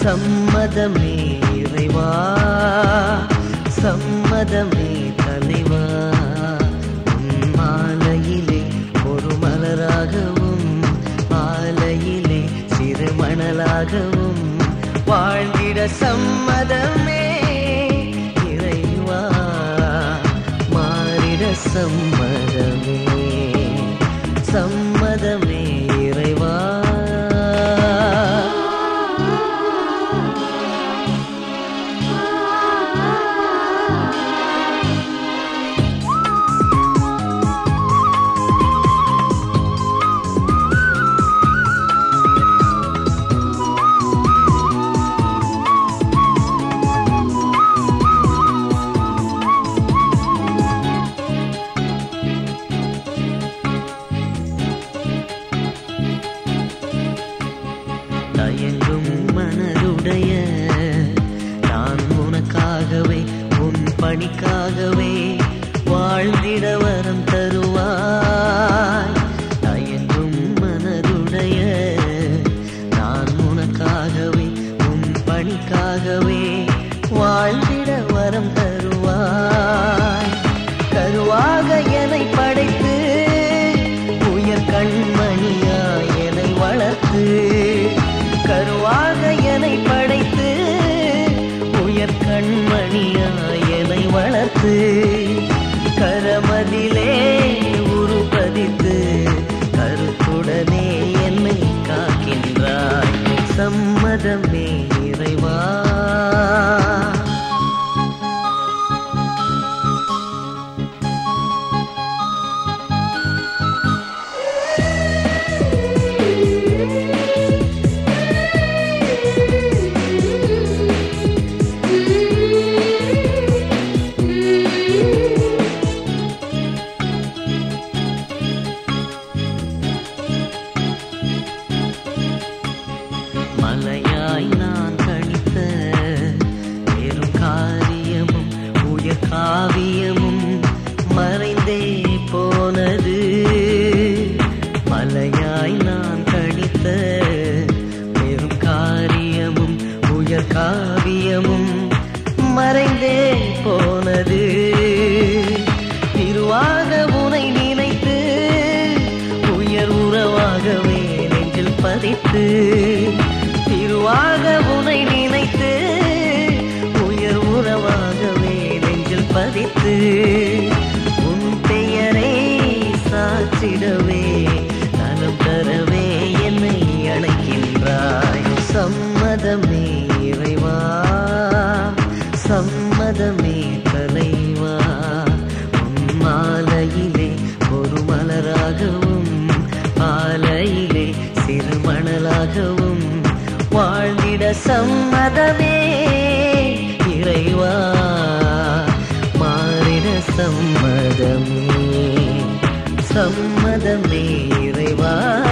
சம்மதமே இறைவா சம்மதமே தலைவா உன் மாலையிலே ஒரு மலராகவும் மாலையிலே சிறு மணலாகவும் வாழ்ந்திட சம்மதமே இறைவா மாறிட சம்மதமே சம்மதமே இறைவா தயங்கும் மனதுடைய நான் உனக்காகவே உன் பணிக்காகவே வாழ்ந்திட வரம் தருவாய் தயங்கும் மனதுடைய நான் உனக்காகவே உன் பணிக்காகவே வாழ்ந்திட வரம் தருவாய் கருவாக என்னை படைத்து உயர் கண்மணியாய் என்னை வளர்த்து கருவாக என்னை படைத்து உயர் கண்மணியாய் என்னை வளர்த்து கரமதிலே உருபதித்து கருத்துடனே என்னை காக்கின்றாய் சம்மதமே இறைவா மலையாய் நான் கணித்த பெரும் காரியமும் உயர் காவியமும் மறைந்தே போனது மலையாய் நான் கணித்த பெரும் காரியமும் உயர் காவியமும் மறைந்தே போனது திருவாக உனை நினைத்து உயர் உறவாகவே நெஞ்சில் பதித்து திருவாக உனை நினைத்து உயர் உறவாகவே நெஞ்சில் பதித்து உன் பெயரை சாற்றிடவே நலம் தரவே என்னை அழைக்கின்றாய் சம்மதமே இறைவா சம்மதமே தலைவா உன் மாலையிலே ஒரு மலராகவும் ஆலையிலே சிறு மணலாகவும் வாழ்ந்திட சம்மதமே இறைவா மாறிட சம்மதமே சம்மதமே இறைவா